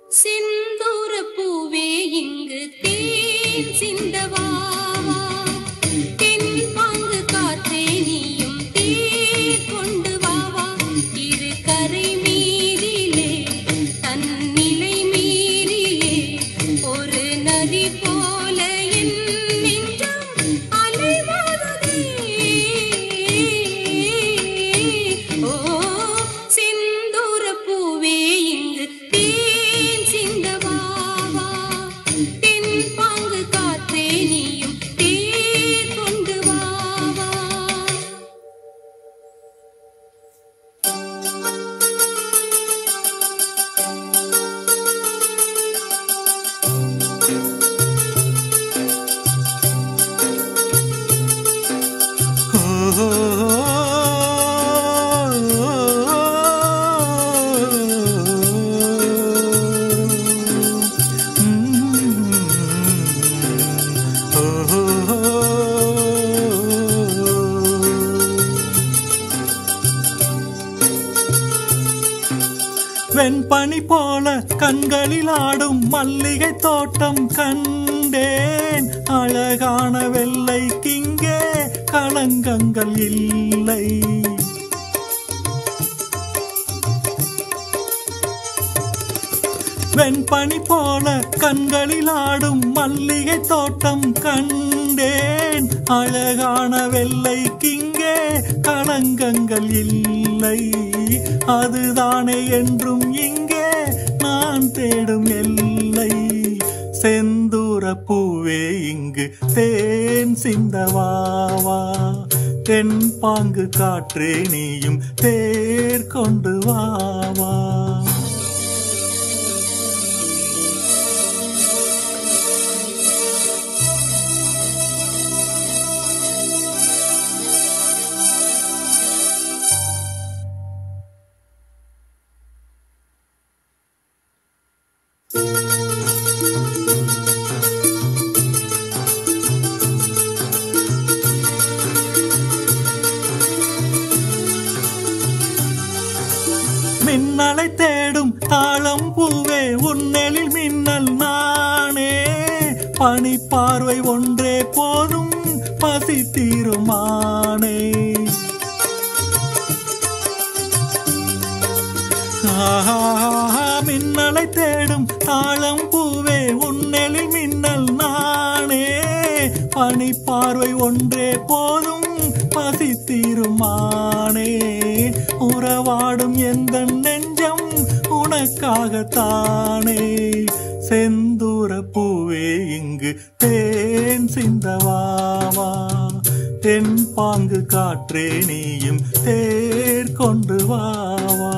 செந்தூர பூவே இங்கு தேன் சிந்தவாவா தென் பாங்கு காற்றே நீயும் தேர் கொண்டு வாவா இரு கரை மீதிலே தன்னிலை மீறியே ஒரு நதி போல என் நெஞ்சம் அலைமோதுதே. ஓ செந்தூர பூவே இங்கு தேன் சிந்தவாவா தென் பாங்கு காற்றே நீயும் தேர் கொண்டு வாவா வெண்பனி போல கண்களில் ஆடும் மல்லிகை தோட்டம் கண்டேன் அழகான வெள்ளைக்கிங்கே களங்கங்கள் இல்லை வெண்பனி போல கண்களில் ஆடும் மல்லிகை தோட்டம் கண்டேன் அழகான வெள்ளைக்கிங்கே களங்கங்கள் இல்லை அதுதானே என்றும் இங்கே நான் தேடும் எல்லை செந்தூர பூவே இங்கு தேன் சிந்தவாவா தென் பாங்கு காற்றே நீயும் தேர் கொண்டு வாவா மின்னலை தேடும் தாளம் பூவே உன்னெழில் மின்னல் நானே பனி பார்வை ஒன்றே போதும் பசி தீருமானே ஆஹா, மின்னலை தேடும் தாளம் பூவே உன்னெழில் மின்னல் நானே பனி பார்வை ஒன்றே போதும் பசி தீருமானே உறவாடும் எந்த நெஞ்சம் உனக்காகத்தானே செந்தூர பூவே இங்கு தேன் சிந்தவாவா தென் பாங்கு காற்றே நீயும் தேர் கொண்டு வாவா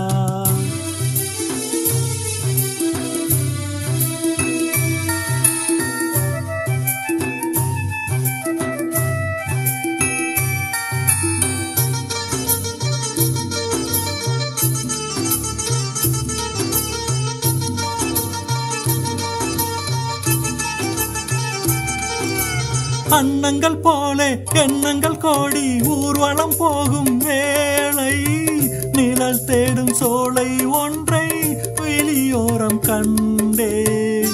அன்னங்கள் போல எண்ணங்கள் கோடி ஊர்வலம் போகும் வேளை நிழல் தேடும் சோலை ஒன்றை வெளியோரம் கண்டேன்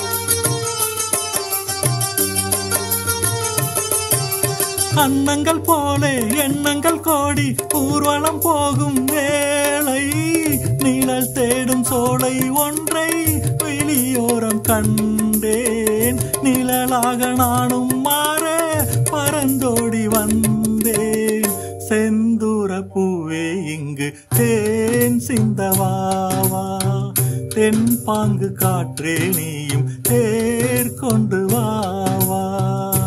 அன்னங்கள் போல எண்ணங்கள் கோடி ஊர்வலம் போகும் வேளை நிழல் தேடும் சோலை ஒன்றை வெளியோரம் கண்டேன் நிழலாக நானும் மாற பறந்தோடி வந்தேன் செந்தூர பூவே இங்கு தேன் சிந்தவாவா தென் பாங்கு காற்றே நீயும் தேர் கொண்டு வாவா